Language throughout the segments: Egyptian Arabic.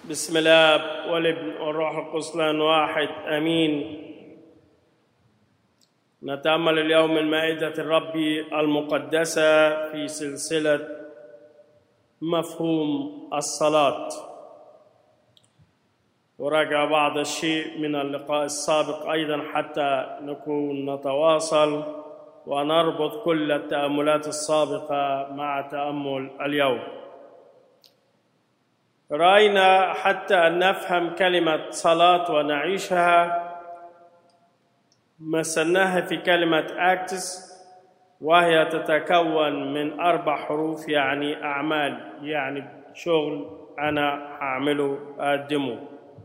بسم الاب والابن والروح القدس لان واحد امين نتامل اليوم من مائده الرب المقدسه في سلسله مفهوم الصلاه وراجع بعض الشيء من اللقاء السابق ايضا حتى نكون نتواصل ونربط كل التاملات السابقه مع تامل اليوم راينا حتى ان نفهم كلمه صلاه ونعيشها مثلناها في كلمه اكتس وهي تتكون من اربع حروف يعني اعمال يعني شغل انا هعمله اقدمه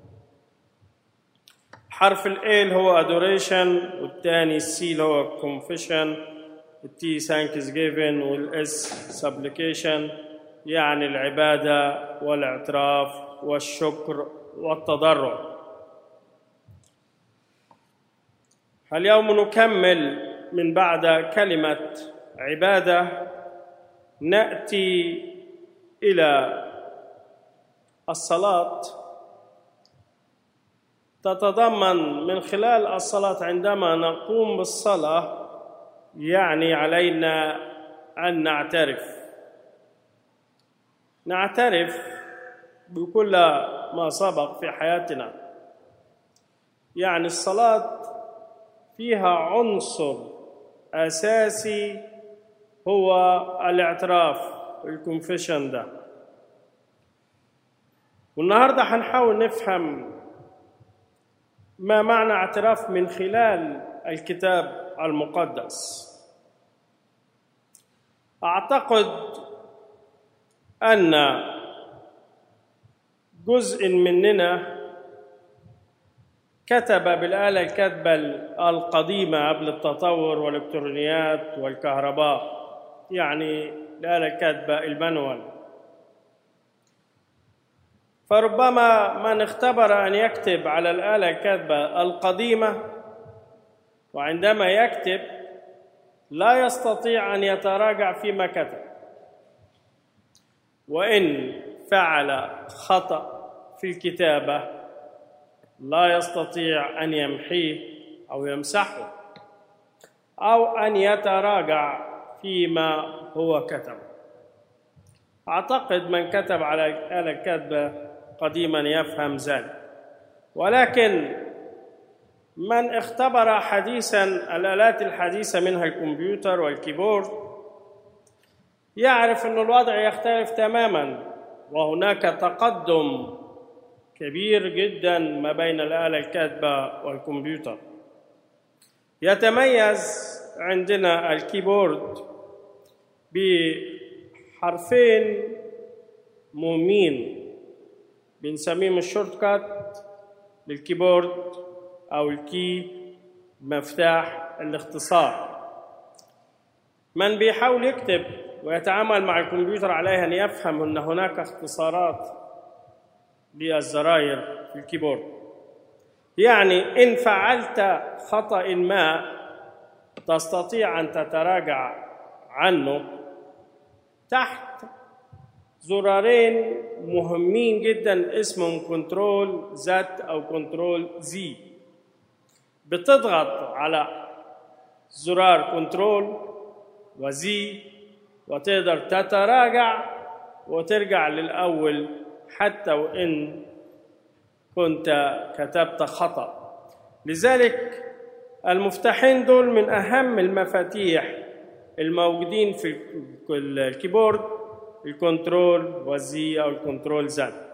حرف ال هو adoration والثاني السي هو confession التي thanksgiving والاس supplication يعني العباده والاعتراف والشكر والتضرع اليوم نكمل من بعد كلمه عباده ناتي الى الصلاه تتضمن من خلال الصلاه عندما نقوم بالصلاه يعني علينا ان نعترف نعترف بكل ما سبق في حياتنا يعني الصلاه فيها عنصر اساسي هو الاعتراف الكونفيشن ده والنهارده هنحاول نفهم ما معنى اعتراف من خلال الكتاب المقدس اعتقد ان جزء مننا كتب بالآلة الكاتبة القديمة قبل التطور والإلكترونيات والكهرباء يعني الآلة الكاتبة المانوال فربما من اختبر أن يكتب على الآلة الكاتبة القديمة وعندما يكتب لا يستطيع أن يتراجع فيما كتب وإن فعل خطأ في الكتابة لا يستطيع أن يمحيه أو يمسحه أو أن يتراجع فيما هو كتب أعتقد من كتب على الآلة الكاتبة قديما يفهم ذلك ولكن من اختبر حديثا الآلات الحديثة منها الكمبيوتر والكيبورد يعرف أن الوضع يختلف تماما وهناك تقدم كبير جدا ما بين الآلة الكاتبة والكمبيوتر يتميز عندنا الكيبورد بحرفين مهمين بنسميهم الشورت كات للكيبورد أو الكي مفتاح الاختصار من بيحاول يكتب ويتعامل مع الكمبيوتر عليه أن يفهم أن هناك اختصارات للزراير في الكيبورد يعني إن فعلت خطأ ما تستطيع أن تتراجع عنه تحت زرارين مهمين جدا اسمهم كنترول زد أو كنترول زي بتضغط على زرار كنترول وزي وتقدر تتراجع وترجع للأول حتى وإن كنت كتبت خطأ لذلك المفتاحين دول من أهم المفاتيح الموجودين في الكيبورد الكنترول والزي أو الكنترول زد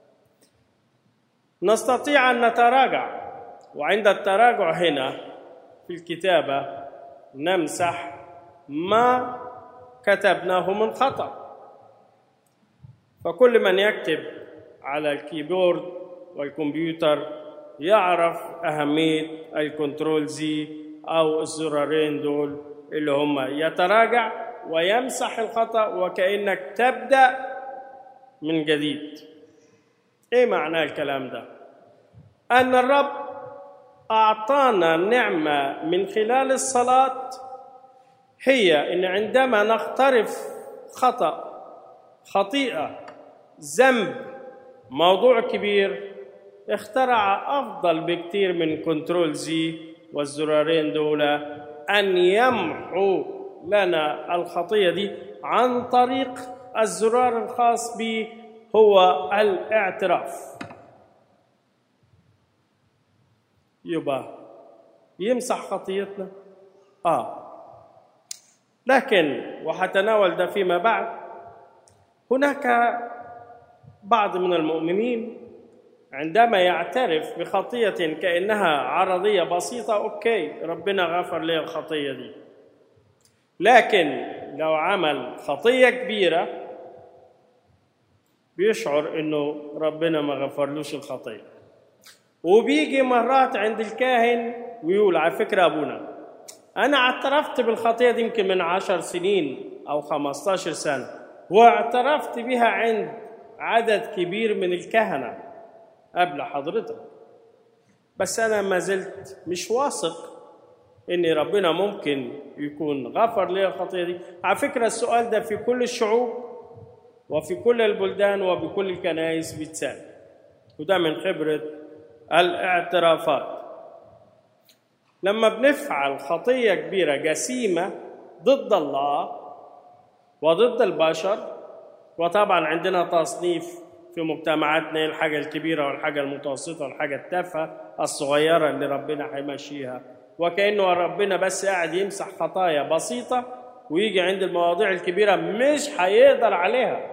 نستطيع أن نتراجع وعند التراجع هنا في الكتابة نمسح ما كتبناه من خطأ فكل من يكتب على الكيبورد والكمبيوتر يعرف أهمية الكنترول زي أو الزرارين دول اللي هم يتراجع ويمسح الخطأ وكأنك تبدأ من جديد إيه معنى الكلام ده؟ أن الرب أعطانا نعمة من خلال الصلاة هي إن عندما نقترف خطأ خطيئة ذنب موضوع كبير اخترع افضل بكتير من كنترول زي والزرارين دول ان يمحوا لنا الخطيه دي عن طريق الزرار الخاص به هو الاعتراف يبقى يمسح خطيتنا اه لكن وحتناول ده فيما بعد هناك بعض من المؤمنين عندما يعترف بخطية كأنها عرضية بسيطة أوكي ربنا غفر لي الخطية دي لكن لو عمل خطية كبيرة بيشعر إنه ربنا ما غفرلوش الخطية وبيجي مرات عند الكاهن ويقول على فكرة أبونا أنا اعترفت بالخطية دي يمكن من عشر سنين أو خمستاشر سنة واعترفت بها عند عدد كبير من الكهنة قبل حضرتك بس أنا ما زلت مش واثق إن ربنا ممكن يكون غفر لي الخطية دي على فكرة السؤال ده في كل الشعوب وفي كل البلدان وبكل الكنائس بيتسال وده من خبرة الاعترافات لما بنفعل خطية كبيرة جسيمة ضد الله وضد البشر وطبعا عندنا تصنيف في مجتمعاتنا الحاجة الكبيرة والحاجة المتوسطة والحاجة التافهة الصغيرة اللي ربنا هيمشيها وكأنه ربنا بس قاعد يمسح خطايا بسيطة ويجي عند المواضيع الكبيرة مش هيقدر عليها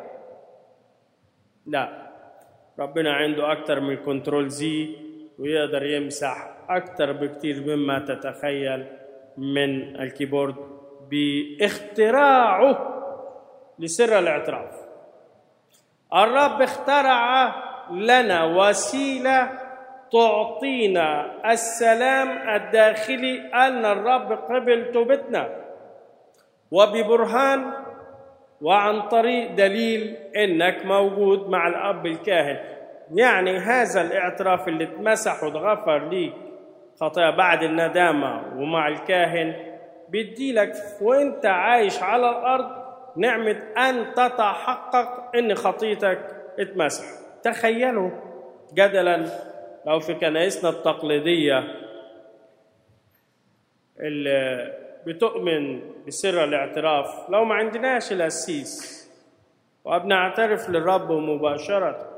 لا ربنا عنده أكتر من كنترول زي ويقدر يمسح أكتر بكتير مما تتخيل من الكيبورد باختراعه لسر الاعتراف الرب اخترع لنا وسيله تعطينا السلام الداخلي ان الرب قبل توبتنا وببرهان وعن طريق دليل انك موجود مع الاب الكاهن يعني هذا الاعتراف اللي اتمسح واتغفر ليك خطايا بعد الندامه ومع الكاهن بيديلك وانت عايش على الارض نعمة أن تتحقق إن خطيتك اتمسح تخيلوا جدلا لو في كنائسنا التقليدية اللي بتؤمن بسر الاعتراف لو ما عندناش الأسيس وبنعترف للرب مباشرة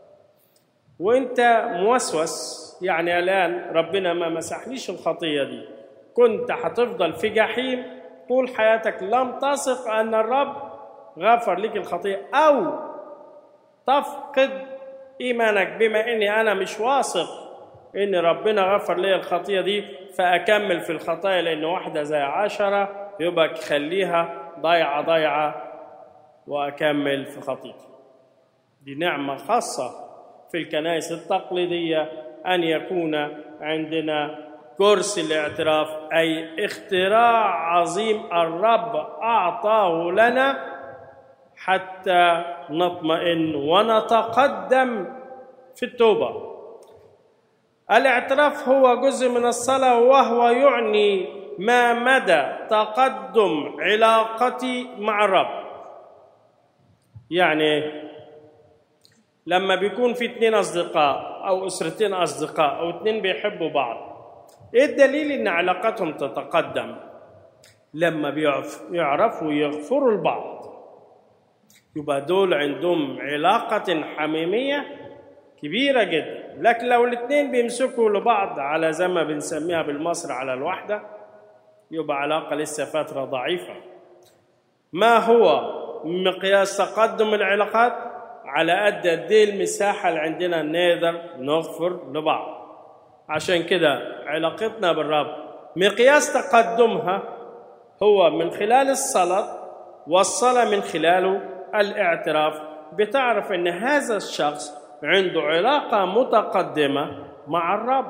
وانت موسوس يعني الآن ربنا ما مسحليش الخطية دي كنت هتفضل في جحيم طول حياتك لم تثق ان الرب غفر لك الخطيه او تفقد ايمانك بما اني انا مش واثق ان ربنا غفر لي الخطيه دي فاكمل في الخطايا لان واحده زي عشره يبقى خليها ضيعه ضيعه واكمل في خطيتي دي نعمه خاصه في الكنائس التقليديه ان يكون عندنا كرسي الاعتراف اي اختراع عظيم الرب اعطاه لنا حتى نطمئن ونتقدم في التوبه الاعتراف هو جزء من الصلاه وهو يعني ما مدى تقدم علاقتي مع الرب يعني لما بيكون في اتنين اصدقاء او اسرتين اصدقاء او اتنين بيحبوا بعض ايه الدليل ان علاقتهم تتقدم لما بيعرفوا يغفروا لبعض يبقى دول عندهم علاقة حميمية كبيرة جدا لكن لو الاثنين بيمسكوا لبعض على زي ما بنسميها بالمصري على الوحدة يبقى علاقة لسه فترة ضعيفة ما هو مقياس تقدم العلاقات على قد قد ايه المساحة اللي عندنا نقدر نغفر لبعض عشان كده علاقتنا بالرب مقياس تقدمها هو من خلال الصلاة والصلاة من خلاله الاعتراف بتعرف ان هذا الشخص عنده علاقة متقدمة مع الرب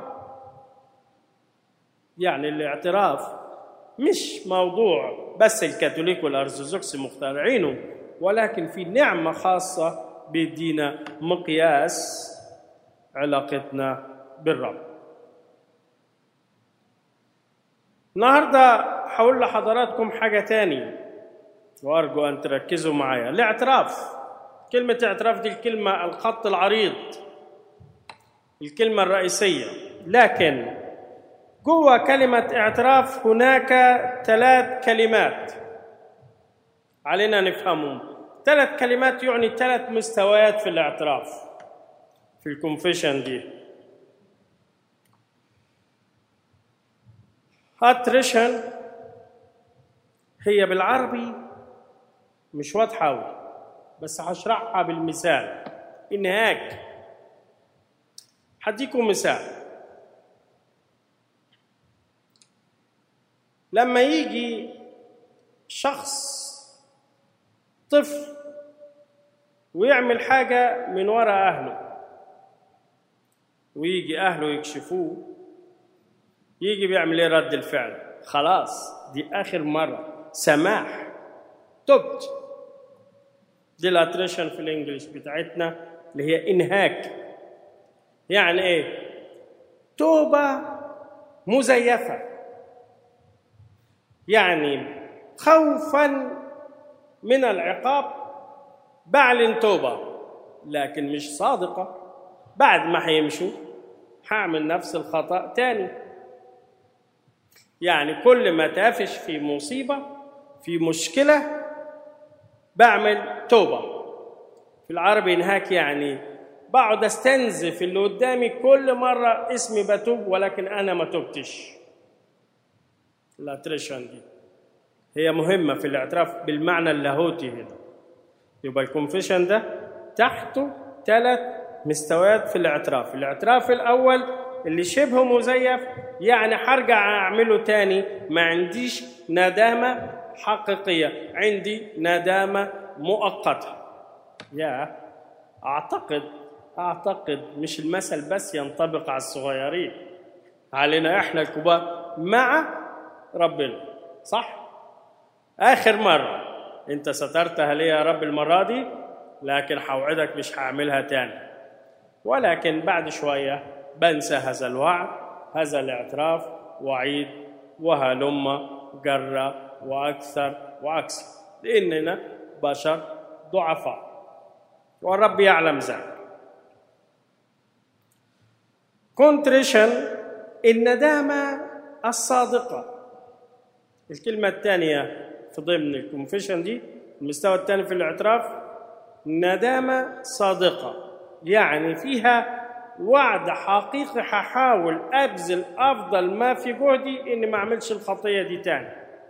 يعني الاعتراف مش موضوع بس الكاثوليك والارثوذكس مخترعينه ولكن في نعمة خاصة بيدينا مقياس علاقتنا بالرب النهارده هقول لحضراتكم حاجة تاني وأرجو أن تركزوا معايا الاعتراف كلمة اعتراف دي الكلمة الخط العريض الكلمة الرئيسية لكن جوه كلمة اعتراف هناك ثلاث كلمات علينا نفهمهم ثلاث كلمات يعني ثلاث مستويات في الاعتراف في الكونفيشن دي اتريشن هي بالعربي مش واضحة أوي بس هشرحها بالمثال انهاك هديكم مثال لما يجي شخص طفل ويعمل حاجة من وراء أهله ويجي أهله يكشفوه يجي بيعمل إيه رد الفعل خلاص دي آخر مرة سماح تبت دي الاتريشن في الانجليش بتاعتنا اللي هي انهاك يعني ايه توبه مزيفه يعني خوفا من العقاب بعلن توبه لكن مش صادقه بعد ما هيمشوا هعمل نفس الخطا تاني يعني كل ما تافش في مصيبه في مشكله بعمل توبة في العربي انهاك يعني بقعد استنزف اللي قدامي كل مرة اسمي بتوب ولكن أنا ما تبتش الاتريشن دي هي مهمة في الاعتراف بالمعنى اللاهوتي هنا يبقى الكونفيشن ده تحته ثلاث مستويات في الاعتراف الاعتراف الأول اللي شبه مزيف يعني هرجع أعمله تاني ما عنديش ندامة حقيقية عندي ندامة مؤقتة يا أعتقد أعتقد مش المثل بس ينطبق على الصغيرين علينا إحنا الكبار مع ربنا صح؟ آخر مرة أنت سترتها لي يا رب المرة دي لكن حوعدك مش هعملها تاني ولكن بعد شوية بنسى هذا الوعد هذا الاعتراف وعيد وهلم جرى واكثر واكثر لاننا بشر ضعفاء والرب يعلم ذلك كونتريشن الندامه الصادقه الكلمه الثانيه في ضمن الكونفيشن دي المستوى الثاني في الاعتراف ندامه صادقه يعني فيها وعد حقيقي هحاول ابذل افضل ما في جهدي اني ما اعملش الخطيه دي تاني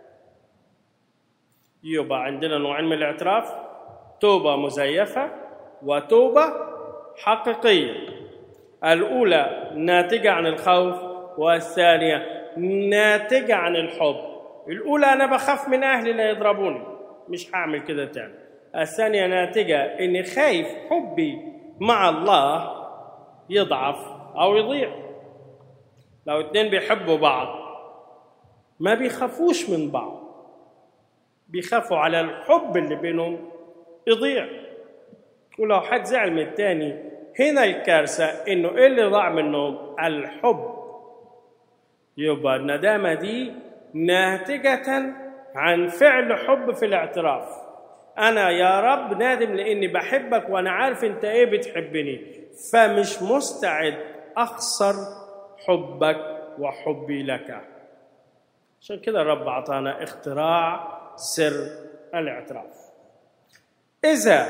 يبقى عندنا نوعين من الاعتراف توبه مزيفه وتوبه حقيقيه الاولى ناتجه عن الخوف والثانيه ناتجه عن الحب الاولى انا بخاف من اهلي لا يضربوني مش هعمل كده تاني الثانيه ناتجه اني خايف حبي مع الله يضعف او يضيع لو اتنين بيحبوا بعض ما بيخافوش من بعض بيخافوا على الحب اللي بينهم يضيع ولو حد زعل من التاني هنا الكارثة إنه إيه اللي ضاع منهم؟ الحب يبقى الندامة دي ناتجة عن فعل حب في الاعتراف أنا يا رب نادم لإني بحبك وأنا عارف أنت إيه بتحبني فمش مستعد أخسر حبك وحبي لك عشان كده الرب أعطانا اختراع سر الاعتراف إذا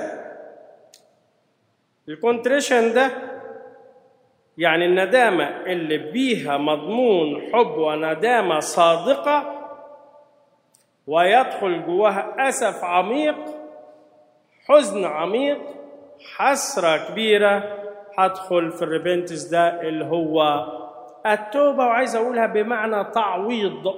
الكونتريشن ده يعني الندامة اللي بيها مضمون حب وندامة صادقة ويدخل جواها أسف عميق حزن عميق حسرة كبيرة هدخل في الريبنتس ده اللي هو التوبة وعايز أقولها بمعنى تعويض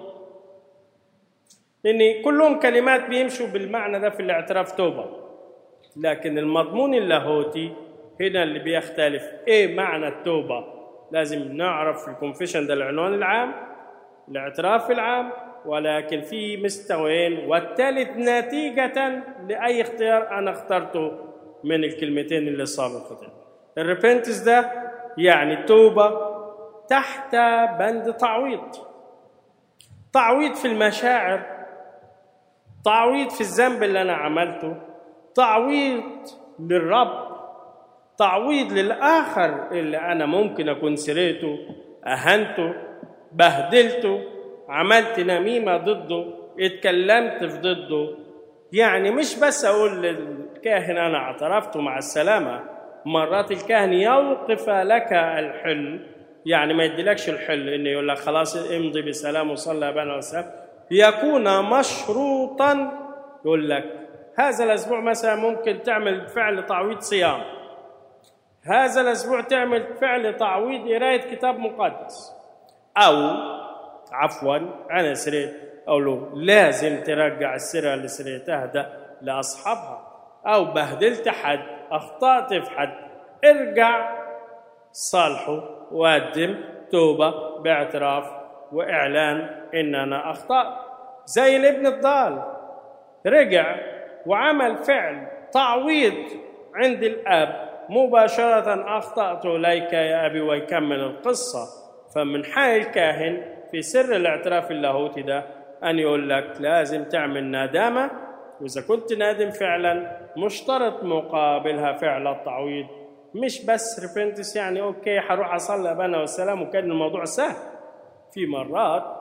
لأن كلهم كلمات بيمشوا بالمعنى ده في الاعتراف توبة لكن المضمون اللاهوتي هنا اللي بيختلف ايه معنى التوبة لازم نعرف في الكونفيشن ده العنوان العام الاعتراف العام ولكن في مستويين والثالث نتيجة لأي اختيار أنا اخترته من الكلمتين اللي سابقتين الريبنتس ده يعني توبة تحت بند تعويض تعويض في المشاعر تعويض في الذنب اللي أنا عملته تعويض للرب تعويض للآخر اللي أنا ممكن أكون سرقته أهنته بهدلته عملت نميمة ضده اتكلمت في ضده يعني مش بس أقول للكاهن أنا اعترفت مع السلامة مرات الكاهن يوقف لك الحل يعني ما يديلكش الحل انه يقول لك خلاص امضي بسلام وصلى بنا وسلام يكون مشروطا يقول لك هذا الاسبوع مثلا ممكن تعمل فعل تعويض صيام هذا الاسبوع تعمل فعل تعويض قرايه كتاب مقدس او عفوا انا سرقت او له لازم ترجع السرقه اللي سرقتها ده لاصحابها او بهدلت حد اخطات في حد ارجع صالحه وقدم توبه باعتراف واعلان ان انا اخطات زي الابن الضال رجع وعمل فعل تعويض عند الاب مباشره اخطات اليك يا ابي ويكمل القصه فمن حق الكاهن في سر الاعتراف اللاهوتي ده ان يقول لك لازم تعمل ندامه واذا كنت نادم فعلا مشترط مقابلها فعل التعويض مش بس ريبنتس يعني اوكي هروح اصلي ابانا والسلام وكان الموضوع سهل في مرات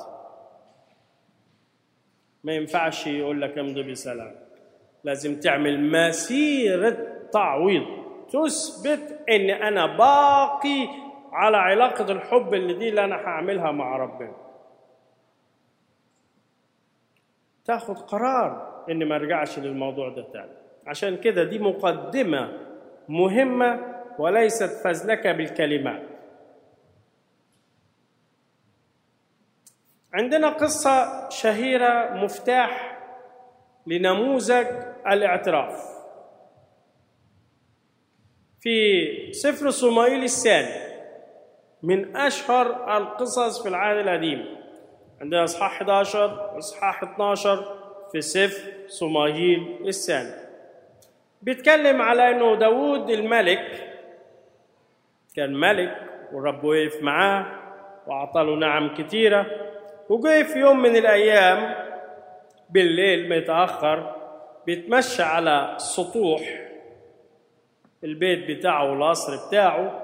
ما ينفعش يقول لك امضي بسلام لازم تعمل مسيرة تعويض تثبت ان انا باقي على علاقة الحب اللي دي اللي انا هعملها مع ربنا تاخد قرار اني ما ارجعش للموضوع ده تاني عشان كده دي مقدمة مهمة وليست فزلكة بالكلمات عندنا قصة شهيرة مفتاح لنموذج الاعتراف في سفر صموئيل الثاني من أشهر القصص في العهد القديم عندنا إصحاح 11 وإصحاح 12 في سفر صموئيل الثاني بيتكلم على انه داوود الملك كان ملك والرب وقف معاه واعطاله نعم كتيره وجاي في يوم من الايام بالليل متاخر بيتمشى على سطوح البيت بتاعه والقصر بتاعه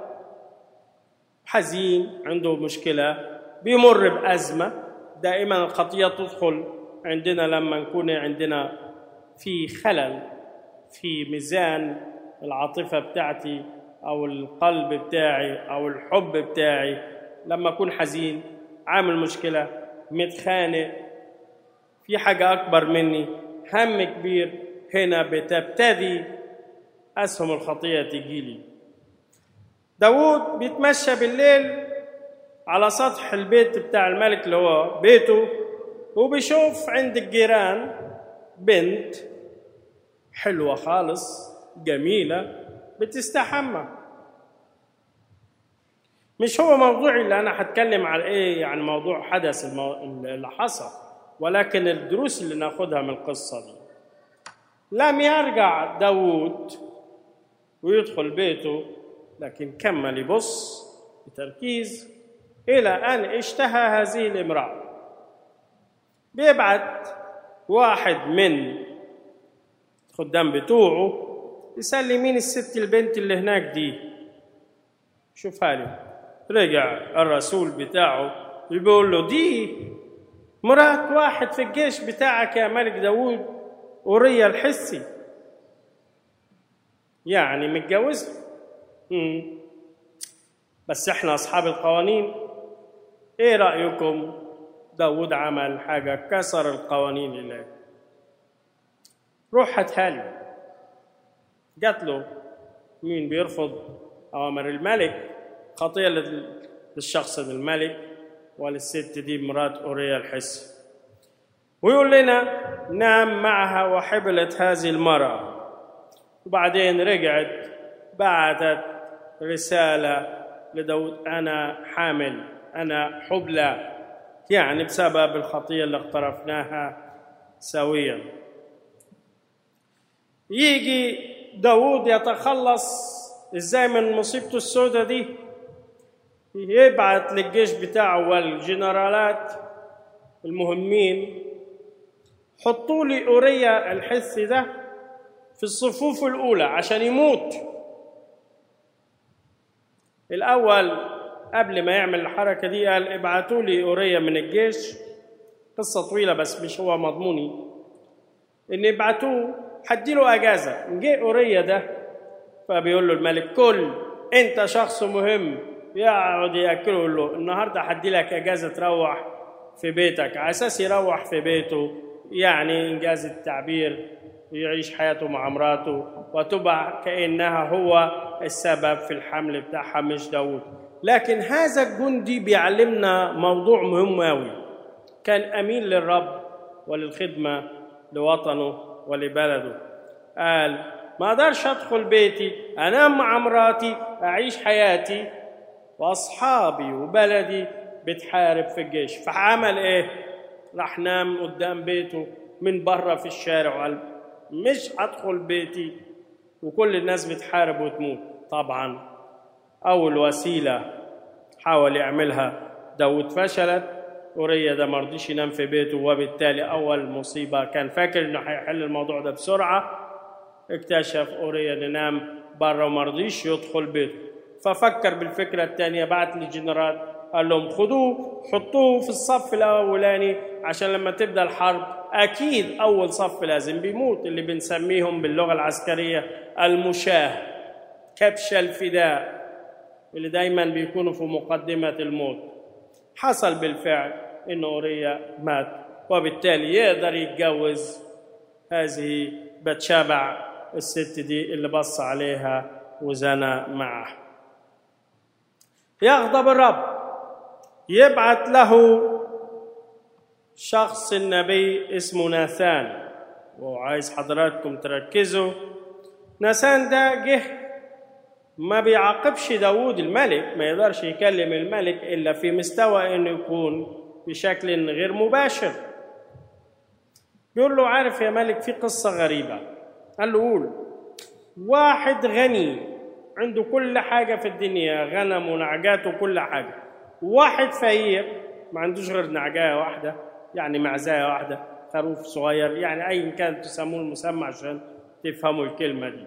حزين عنده مشكله بيمر بازمه دائما الخطيه تدخل عندنا لما نكون عندنا في خلل في ميزان العاطفه بتاعتي او القلب بتاعي او الحب بتاعي لما اكون حزين عامل مشكله متخانق في حاجه اكبر مني هم كبير هنا بتبتدي اسهم الخطيه تجيلي داوود بيتمشى بالليل على سطح البيت بتاع الملك اللي هو بيته وبيشوف عند الجيران بنت حلوة خالص جميلة بتستحمى مش هو موضوعي اللي أنا هتكلم على إيه يعني موضوع حدث المو... اللي حصل ولكن الدروس اللي ناخدها من القصة دي لم يرجع داوود ويدخل بيته لكن كمل يبص بتركيز إلى أن اشتهى هذه الامرأة بيبعت واحد من الخدام بتوعه يسأل مين الست البنت اللي هناك دي شوفها لي رجع الرسول بتاعه بيقول له دي مرات واحد في الجيش بتاعك يا ملك داوود أوريا الحسي يعني متجوزها بس احنا أصحاب القوانين ايه رأيكم داود عمل حاجة كسر القوانين اللي روح هاتها لي جات له مين بيرفض أوامر الملك خطية للشخص الملك وللست دي مرات أوريا الحس ويقول لنا نام معها وحبلت هذه المرأة وبعدين رجعت بعثت رسالة لداود أنا حامل أنا حبلى يعني بسبب الخطية اللي اقترفناها سويا يجي داود يتخلص ازاي من مصيبته السوداء دي يبعت للجيش بتاعه والجنرالات المهمين حطوا لي أوريا الحس ده في الصفوف الأولى عشان يموت الأول قبل ما يعمل الحركة دي قال ابعتوا لي أورية من الجيش قصة طويلة بس مش هو مضموني إن يبعتوه حديله أجازة جه أورية ده فبيقول له الملك كل أنت شخص مهم يقعد ياكله يقول له النهارده هدي لك اجازه تروح في بيتك على اساس يروح في بيته يعني انجاز التعبير يعيش حياته مع مراته وتبع كانها هو السبب في الحمل بتاعها مش داود لكن هذا الجندي بيعلمنا موضوع مهم قوي كان امين للرب وللخدمه لوطنه ولبلده قال ما اقدرش ادخل بيتي انام مع مراتي اعيش حياتي واصحابي وبلدي بتحارب في الجيش فعمل ايه راح نام قدام بيته من بره في الشارع وقال مش هدخل بيتي وكل الناس بتحارب وتموت طبعا اول وسيله حاول يعملها داود فشلت أوريا ده مرضيش ينام في بيته وبالتالي أول مصيبة كان فاكر إنه هيحل الموضوع ده بسرعة اكتشف أوريا إنه نام بره ومرضيش يدخل بيته ففكر بالفكرة الثانية بعت للجنرال قال لهم خدوه حطوه في الصف الأولاني عشان لما تبدأ الحرب أكيد أول صف لازم بيموت اللي بنسميهم باللغة العسكرية المشاه كبش الفداء اللي دايما بيكونوا في مقدمة الموت حصل بالفعل إن أوريا مات وبالتالي يقدر يتجوز هذه بتشابع الست دي اللي بص عليها وزنى معه يغضب الرب يبعث له شخص النبي اسمه ناثان وعايز حضراتكم تركزوا ناثان ده جه ما بيعاقبش داوود الملك ما يقدرش يكلم الملك إلا في مستوى إنه يكون بشكل غير مباشر بيقول له عارف يا ملك في قصة غريبة قال له قول واحد غني عنده كل حاجة في الدنيا غنم ونعجات وكل حاجة واحد فقير ما عندوش غير نعجاية واحدة يعني معزاية واحدة خروف صغير يعني أيا كان تسموه المسمى عشان تفهموا الكلمة دي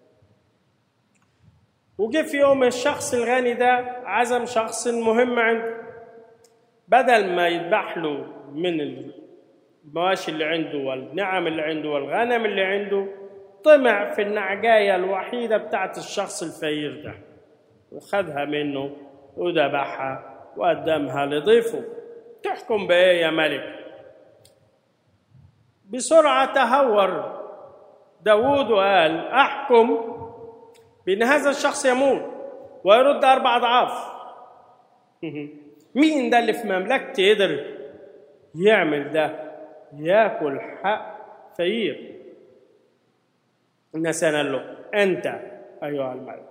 وجه في يوم الشخص الغني ده عزم شخص مهم عنده بدل ما يذبح له من المواشي اللي عنده والنعم اللي عنده والغنم اللي عنده طمع في النعجاية الوحيدة بتاعت الشخص الفقير ده وخدها منه وذبحها وقدمها لضيفه تحكم بإيه يا ملك بسرعة تهور داود وقال أحكم بأن هذا الشخص يموت ويرد أربع أضعاف مين ده اللي في مملكتي يقدر يعمل ده ياكل حق فقير الناس قال له أنت أيها الملك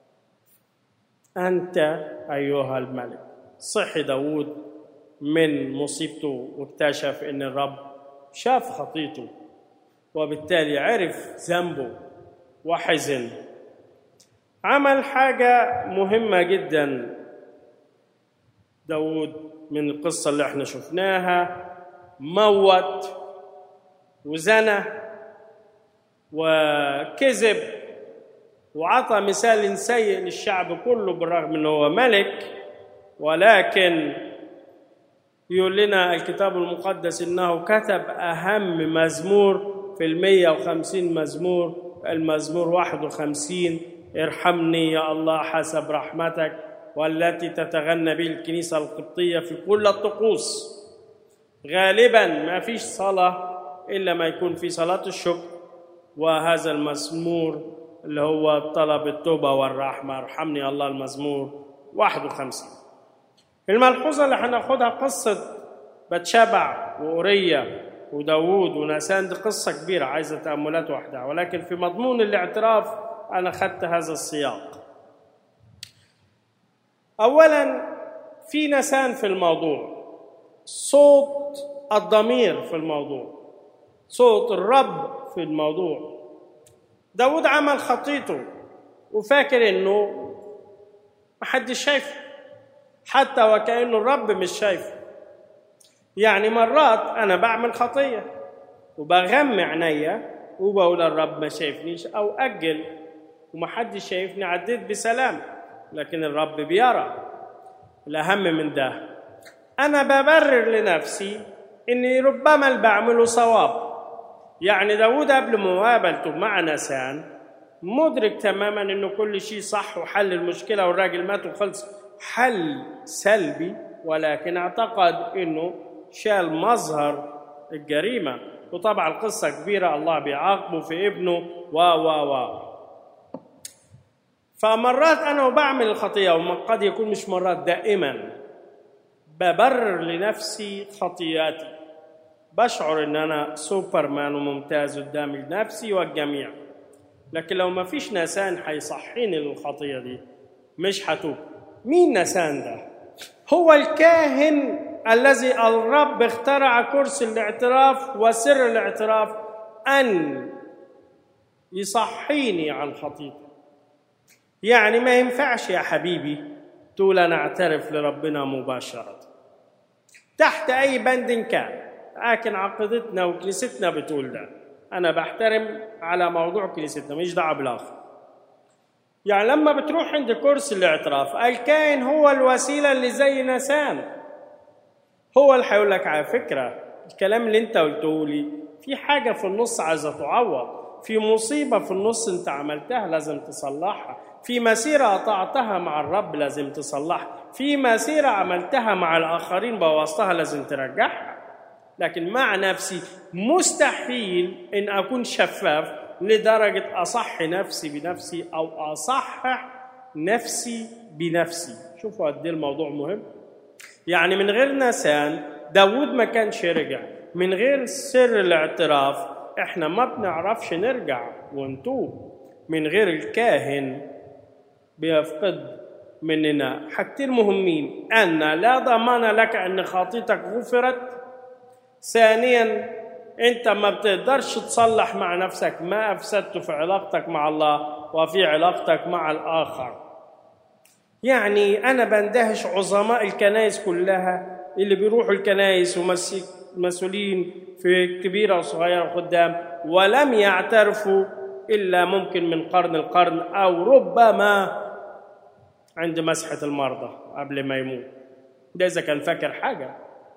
أنت أيها الملك صحي داود من مصيبته واكتشف أن الرب شاف خطيته وبالتالي عرف ذنبه وحزن عمل حاجة مهمة جدا داود من القصة اللي احنا شفناها موت وزنى وكذب وعطى مثال سيء للشعب كله بالرغم انه هو ملك ولكن يقول لنا الكتاب المقدس انه كتب اهم مزمور في المية وخمسين مزمور المزمور واحد وخمسين ارحمني يا الله حسب رحمتك والتي تتغنى به الكنيسة القبطية في كل الطقوس غالبا ما فيش صلاة إلا ما يكون في صلاة الشكر وهذا المزمور اللي هو طلب التوبة والرحمة ارحمني الله المزمور 51 الملحوظة اللي هناخدها قصة بتشبع وأورية وداوود وناسان دي قصة كبيرة عايزة تأملات وحدها ولكن في مضمون الاعتراف أنا خدت هذا السياق أولا في نسان في الموضوع صوت الضمير في الموضوع صوت الرب في الموضوع داود عمل خطيته وفاكر انه محدش شايفه حتى وكأنه الرب مش شايفه يعني مرات انا بعمل خطيه وبغمي عينيا وبقول الرب ما شايفنيش او اجل ومحدش شايفني عديت بسلام لكن الرب بيرى الاهم من ده انا ببرر لنفسي اني ربما اللي بعمله صواب يعني داود قبل مقابلته مع نسان مدرك تماما انه كل شيء صح وحل المشكله والراجل مات وخلص حل سلبي ولكن اعتقد انه شال مظهر الجريمه وطبعا القصه كبيره الله بيعاقبه في ابنه و و و فمرات انا وبعمل الخطيه وقد يكون مش مرات دائما ببرر لنفسي خطياتي بشعر ان انا سوبرمان وممتاز قدام نفسي والجميع لكن لو ما فيش نسان هيصحيني للخطيه دي مش هتوب مين نسان ده هو الكاهن الذي الرب اخترع كرسي الاعتراف وسر الاعتراف ان يصحيني عن خطيتي يعني ما ينفعش يا حبيبي تقول انا اعترف لربنا مباشره تحت اي بند كان لكن عقيدتنا وكنيستنا بتقول ده انا بحترم على موضوع كنيستنا مش دعوه بالاخر يعني لما بتروح عند كرسي الاعتراف الكائن هو الوسيله اللي زي نسان هو اللي هيقول لك على فكره الكلام اللي انت قلته لي في حاجه في النص عايزه تعوض في مصيبه في النص انت عملتها لازم تصلحها في مسيره قطعتها مع الرب لازم تصلحها في مسيره عملتها مع الاخرين بوظتها لازم ترجعها لكن مع نفسي مستحيل ان اكون شفاف لدرجه اصح نفسي بنفسي او اصحح نفسي بنفسي شوفوا قد ايه الموضوع مهم يعني من غير نسان داود ما كانش رجع من غير سر الاعتراف احنا ما بنعرفش نرجع ونتوب من غير الكاهن بيفقد مننا حاجتين مهمين ان لا ضمان لك ان خطيتك غفرت ثانيا انت ما بتقدرش تصلح مع نفسك ما افسدته في علاقتك مع الله وفي علاقتك مع الاخر يعني انا بندهش عظماء الكنائس كلها اللي بيروحوا الكنائس ومسؤولين في كبيره وصغيره قدام ولم يعترفوا الا ممكن من قرن القرن او ربما عند مسحه المرضى قبل ما يموت ده اذا كان فاكر حاجه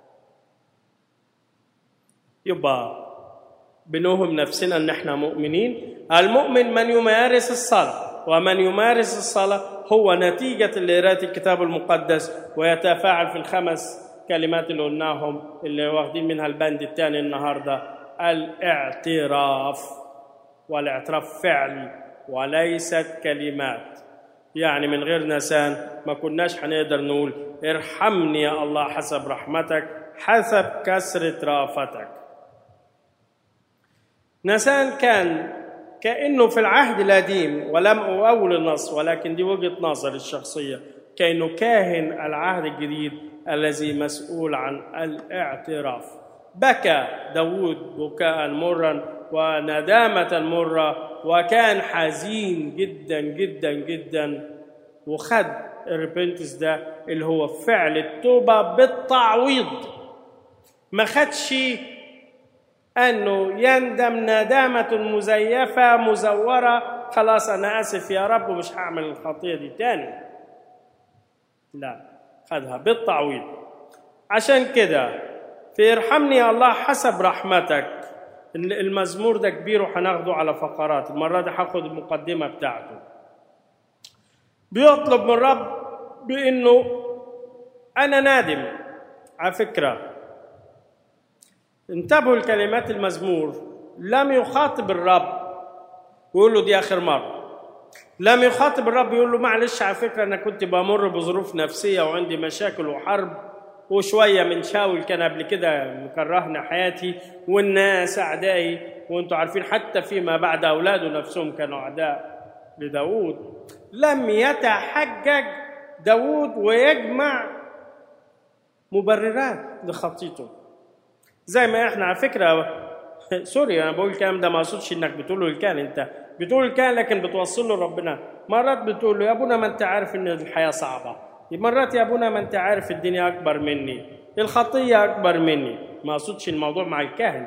يبقى بنوهم نفسنا ان احنا مؤمنين المؤمن من يمارس الصلاه ومن يمارس الصلاه هو نتيجه لقراءه الكتاب المقدس ويتفاعل في الخمس كلمات اللي قلناهم اللي واخدين منها البند الثاني النهارده الاعتراف والاعتراف فعلي وليست كلمات يعني من غير نسان ما كناش هنقدر نقول ارحمني يا الله حسب رحمتك حسب كثرة رافتك نسان كان كأنه في العهد القديم ولم أؤول النص ولكن دي وجهة نظري الشخصية كأنه كاهن العهد الجديد الذي مسؤول عن الاعتراف بكى داود بكاء مرا وندامة مرة وكان حزين جدا جدا جدا وخد الريبنتس ده اللي هو فعل التوبة بالتعويض ما خدش انه يندم ندامة مزيفة مزورة خلاص انا اسف يا رب ومش هعمل الخطية دي تاني لا خدها بالتعويض عشان كده في ارحمني يا الله حسب رحمتك المزمور ده كبير وهناخده على فقرات المرة دي هاخد المقدمة بتاعته بيطلب من الرب بانه انا نادم على فكره انتبهوا لكلمات المزمور لم يخاطب الرب ويقول له دي اخر مره لم يخاطب الرب يقول له معلش على فكره انا كنت بمر بظروف نفسيه وعندي مشاكل وحرب وشويه من شاول كان قبل كده مكرهنا حياتي والناس اعدائي وانتم عارفين حتى فيما بعد اولاده نفسهم كانوا اعداء لداود لم يتحجج داود ويجمع مبررات لخطيته زي ما احنا على فكره سوري انا بقول الكلام ده ما اقصدش انك بتقوله الكان انت بتقول الكان لكن بتوصل له ربنا مرات بتقول له يا ابونا ما انت عارف ان الحياه صعبه مرات يا ابونا ما انت عارف الدنيا اكبر مني الخطيه اكبر مني ما اقصدش الموضوع مع الكاهن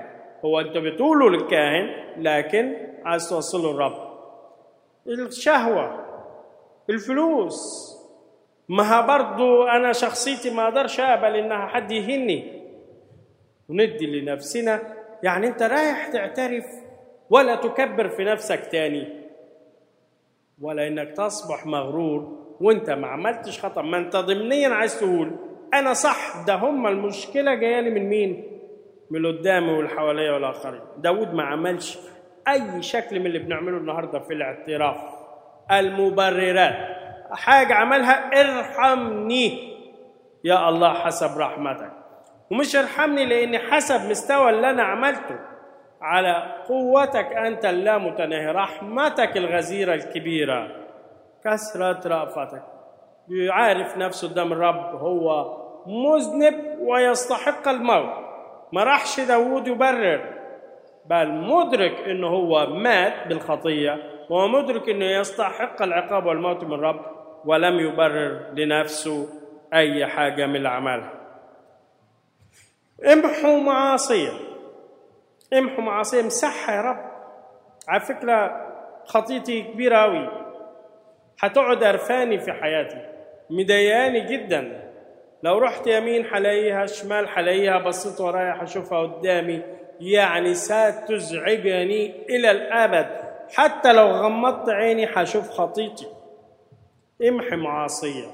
هو انت بتقوله للكاهن لكن عايز توصله الرب الشهوه الفلوس ما برضو انا شخصيتي ما اقدرش اقبل انها حد يهني وندي لنفسنا يعني انت رايح تعترف ولا تكبر في نفسك تاني ولا انك تصبح مغرور وانت ما عملتش خطا ما انت ضمنيا عايز تقول انا صح ده هم المشكله جايه لي من مين من اللي قدامي واللي حواليا والاخرين داود ما عملش اي شكل من اللي بنعمله النهارده في الاعتراف المبررات حاجه عملها ارحمني يا الله حسب رحمتك ومش ارحمني لاني حسب مستوى اللي انا عملته على قوتك انت اللامتناهي رحمتك الغزيره الكبيره كثره رافتك يعرف نفسه قدام الرب هو مذنب ويستحق الموت ما راحش داود يبرر بل مدرك انه هو مات بالخطيه وهو مدرك انه يستحق العقاب والموت من الرب ولم يبرر لنفسه اي حاجه من اللي عملها امحوا معاصيه امحوا معاصيه امسحها يا رب على فكره خطيتي كبيره قوي هتقعد قرفاني في حياتي مضايقاني جدا لو رحت يمين حلاقيها شمال حلاقيها بصيت ورايا هشوفها قدامي يعني ستزعجني الى الابد حتى لو غمضت عيني هشوف خطيتي امحي معاصيه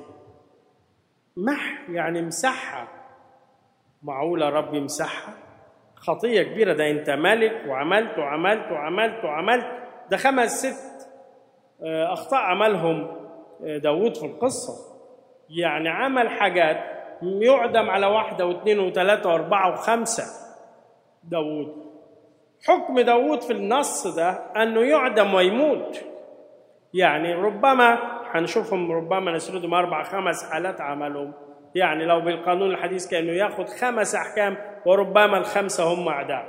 مح يعني امسحها معقوله ربي يمسحها خطيه كبيره ده انت ملك وعملت وعملت وعملت وعملت ده خمس ست اخطاء عملهم داود في القصه يعني عمل حاجات يعدم على واحده واثنين وثلاثه واربعه وخمسه داود حكم داود في النص ده انه يعدم ويموت يعني ربما هنشوفهم ربما نسردهم اربع خمس حالات عملهم يعني لو بالقانون الحديث كانه ياخذ خمس احكام وربما الخمسه هم اعداء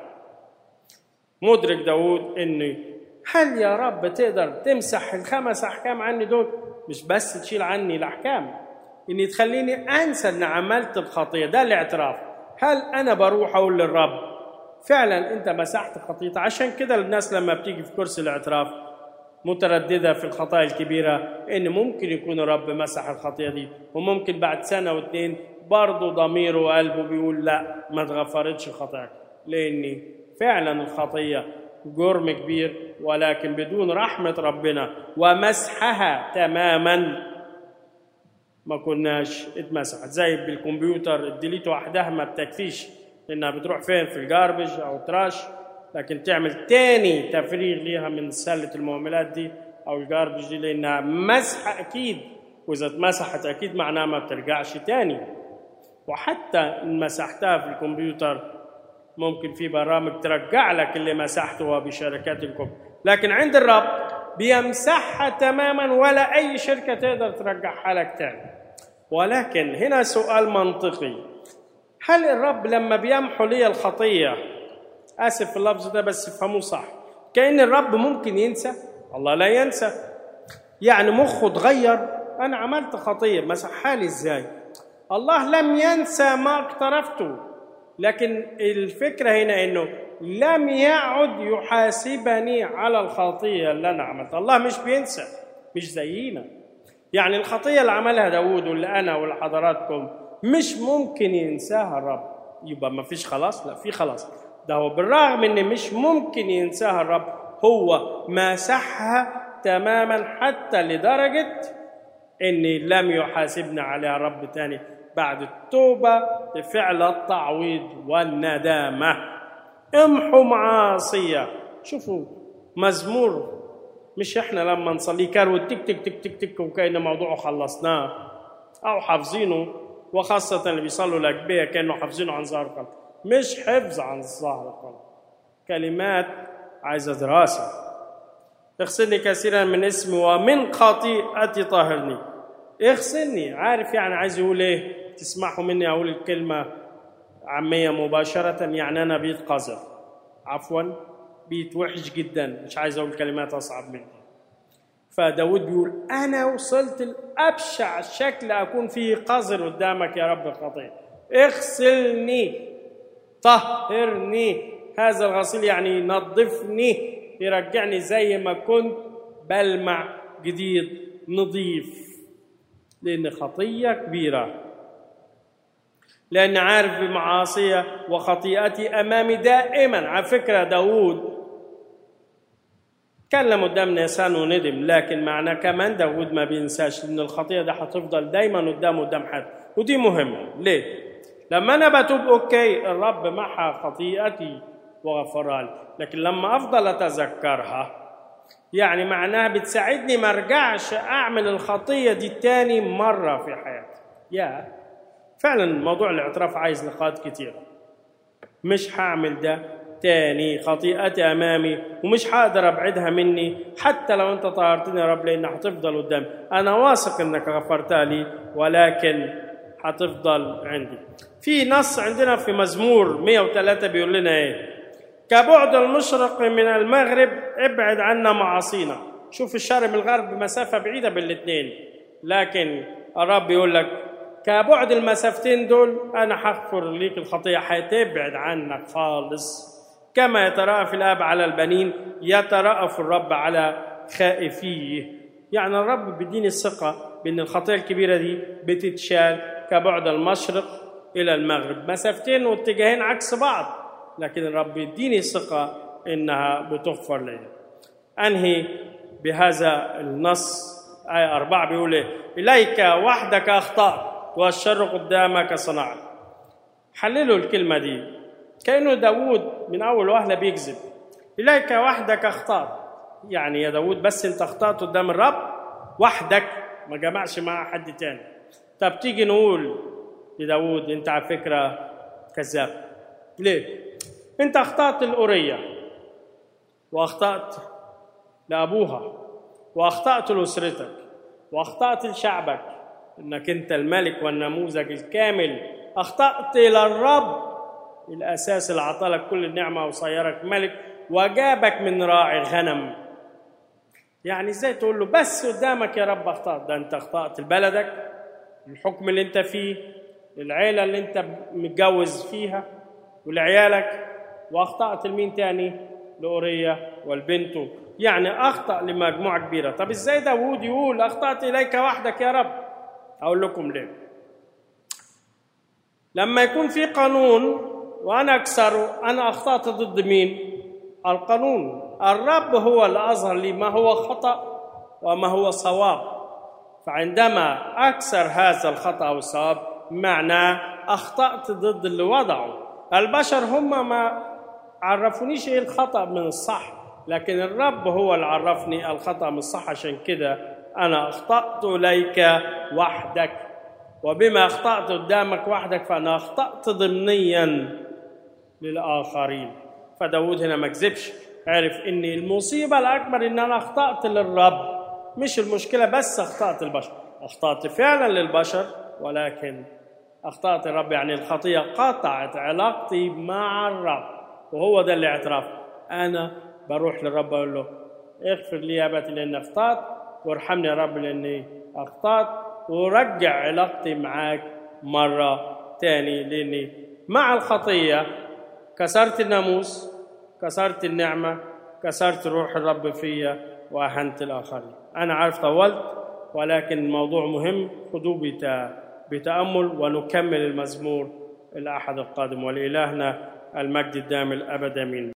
مدرك داود انه هل يا رب تقدر تمسح الخمس احكام عني دول مش بس تشيل عني الاحكام اني تخليني انسى ان عملت الخطيه ده الاعتراف هل انا بروح اقول للرب فعلا انت مسحت خطيتي عشان كده الناس لما بتيجي في كرسي الاعتراف متردده في الخطايا الكبيره ان ممكن يكون الرب مسح الخطيه دي وممكن بعد سنه واثنين برضه ضميره وقلبه بيقول لا ما اتغفرتش خطاك لاني فعلا الخطيه جرم كبير ولكن بدون رحمه ربنا ومسحها تماما ما كناش اتمسحت زي بالكمبيوتر الديليت وحدها ما بتكفيش لانها بتروح فين في الجاربج او تراش لكن تعمل تاني تفريغ ليها من سله المهملات دي او الجاربج دي لانها مسحه اكيد واذا اتمسحت اكيد معناها ما بترجعش تاني وحتى ان مسحتها في الكمبيوتر ممكن في برامج ترجع لك اللي مسحته بشركات الكمبيوتر لكن عند الرب بيمسحها تماما ولا اي شركه تقدر ترجعها لك تاني ولكن هنا سؤال منطقي هل الرب لما بيمحو لي الخطيه اسف في اللفظ ده بس افهموه صح كان الرب ممكن ينسى الله لا ينسى يعني مخه اتغير انا عملت خطيه مسحها لي ازاي الله لم ينسى ما اقترفته لكن الفكره هنا انه لم يعد يحاسبني على الخطيه اللي انا عملتها الله مش بينسى مش زينا يعني الخطيه اللي عملها داود واللي انا والحضراتكم مش ممكن ينساها الرب يبقى ما فيش خلاص لا في خلاص ده هو بالرغم ان مش ممكن ينساها الرب هو مسحها تماما حتى لدرجه ان لم يحاسبنا عليها الرب تاني بعد التوبه بفعل التعويض والندامه امحوا معاصيه شوفوا مزمور مش احنا لما نصلي كارو تك تك تك تك تك وكأن موضوعه خلصناه او حافظينه وخاصة اللي بيصلوا الأجبية كانوا حافظينه عن ظهر القلب مش حفظ عن ظهر القلب كلمات عايزة دراسة اغسلني كثيرا من اسمي ومن خطيئتي طهرني اغسلني عارف يعني عايز يقول ايه تسمحوا مني اقول الكلمة عامية مباشرة يعني أنا بيت قذر عفوا بيت وحش جدا مش عايز أقول كلمات أصعب من دي فداود بيقول أنا وصلت لأبشع شكل أكون فيه قذر قدامك يا رب الخطية اغسلني طهرني هذا الغسيل يعني ينظفني يرجعني زي ما كنت بلمع جديد نظيف لأن خطية كبيرة لأن عارف بمعاصية وخطيئتي أمامي دائما على فكرة داود كلم قدام نيسان وندم لكن معناه كمان داود ما بينساش لأن الخطية ده هتفضل دايما قدامه قدام حد ودي مهمة ليه؟ لما أنا بتوب أوكي الرب محى خطيئتي وغفرها لي لكن لما أفضل أتذكرها يعني معناها بتساعدني ما ارجعش اعمل الخطيه دي تاني مره في حياتي يا فعلا موضوع الاعتراف عايز نقاط كتيره مش هعمل ده تاني خطيئتي امامي ومش هقدر ابعدها مني حتى لو انت طهرتني يا رب لانها هتفضل قدامي انا واثق انك غفرتها لي ولكن هتفضل عندي في نص عندنا في مزمور 103 بيقول لنا ايه كبعد المشرق من المغرب ابعد عنا معاصينا شوف الشرق من الغرب مسافة بعيدة بين الاثنين لكن الرب يقول لك كبعد المسافتين دول أنا هغفر ليك الخطية هتبعد عنك خالص كما يترأف الآب على البنين يترأف الرب على خائفيه يعني الرب بيديني الثقة بأن الخطية الكبيرة دي بتتشال كبعد المشرق إلى المغرب مسافتين واتجاهين عكس بعض لكن الرب يديني ثقة إنها بتغفر لي أنهي بهذا النص آية أربعة بيقول إيه؟ إليك وحدك أخطأت والشر قدامك صنعت حللوا الكلمة دي كأنه داود من أول وهلة بيكذب إليك وحدك أخطأت يعني يا داود بس أنت أخطأت قدام الرب وحدك ما جمعش مع حد تاني طب تيجي نقول لداود أنت على فكرة كذاب ليه؟ انت اخطات الأورية واخطأت لأبوها واخطأت لأسرتك واخطأت لشعبك انك انت الملك والنموذج الكامل اخطأت إلى الرب الأساس اللي عطالك كل النعمة وصيرك ملك وجابك من راعي غنم يعني ازاي تقول له بس قدامك يا رب اخطأت ده انت اخطأت لبلدك الحكم اللي انت فيه العيلة اللي انت متجوز فيها ولعيالك واخطات لمين تاني لأورية والبنت يعني اخطا لمجموعه كبيره طب ازاي داوود يقول اخطات اليك وحدك يا رب اقول لكم ليه لما يكون في قانون وانا اكسره انا اخطات ضد مين القانون الرب هو اللي اظهر لي ما هو خطا وما هو صواب فعندما اكسر هذا الخطا او الصواب معناه اخطات ضد اللي وضعه البشر هم ما عرفونيش ايه الخطا من الصح لكن الرب هو اللي عرفني الخطا من الصح عشان كده انا اخطات اليك وحدك وبما اخطات قدامك وحدك فانا اخطات ضمنيا للاخرين فداود هنا ما كذبش عرف ان المصيبه الاكبر ان انا اخطات للرب مش المشكله بس اخطات البشر اخطات فعلا للبشر ولكن اخطات الرب يعني الخطيه قطعت علاقتي مع الرب وهو ده الاعتراف انا بروح للرب اقول له اغفر لي يا ابتي لاني اخطات وارحمني يا رب لاني اخطات ورجع علاقتي معاك مره تاني لاني مع الخطيه كسرت الناموس كسرت النعمه كسرت روح الرب فيا واهنت الاخرين انا عارف طولت ولكن الموضوع مهم خذوه بتامل ونكمل المزمور الاحد القادم ولالهنا المجد الدائم الابد امين